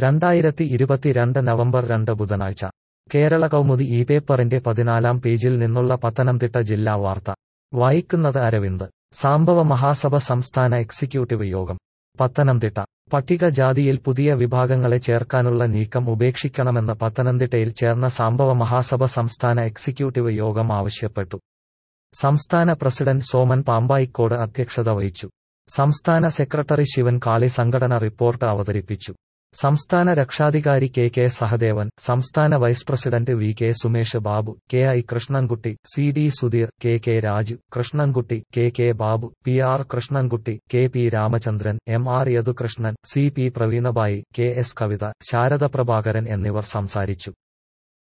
രണ്ടായിരത്തി ഇരുപത്തിരണ്ട് നവംബർ രണ്ട് ബുധനാഴ്ച കേരള കൗമുദി ഈ പേപ്പറിന്റെ പതിനാലാം പേജിൽ നിന്നുള്ള പത്തനംതിട്ട ജില്ലാ വാർത്ത വായിക്കുന്നത് അരവിന്ദ് സാംബവ മഹാസഭ സംസ്ഥാന എക്സിക്യൂട്ടീവ് യോഗം പത്തനംതിട്ട പട്ടികജാതിയിൽ പുതിയ വിഭാഗങ്ങളെ ചേർക്കാനുള്ള നീക്കം ഉപേക്ഷിക്കണമെന്ന് പത്തനംതിട്ടയിൽ ചേർന്ന സാംബവ മഹാസഭ സംസ്ഥാന എക്സിക്യൂട്ടീവ് യോഗം ആവശ്യപ്പെട്ടു സംസ്ഥാന പ്രസിഡന്റ് സോമൻ പാമ്പായിക്കോട് അധ്യക്ഷത വഹിച്ചു സംസ്ഥാന സെക്രട്ടറി ശിവൻ കാളി സംഘടന റിപ്പോർട്ട് അവതരിപ്പിച്ചു സംസ്ഥാന രക്ഷാധികാരി കെ കെ സഹദേവൻ സംസ്ഥാന vice president V K Sumesh Babu K I Krishnankutty C D Sudheer K K Raju Krishnankutty K K Babu P R Krishnankutty K P Ramachandran M R Yadukrishnan C P Praveenabai K S Kavitha Sharada Prabhakaran എന്നിവർ സംസാരിച്ചു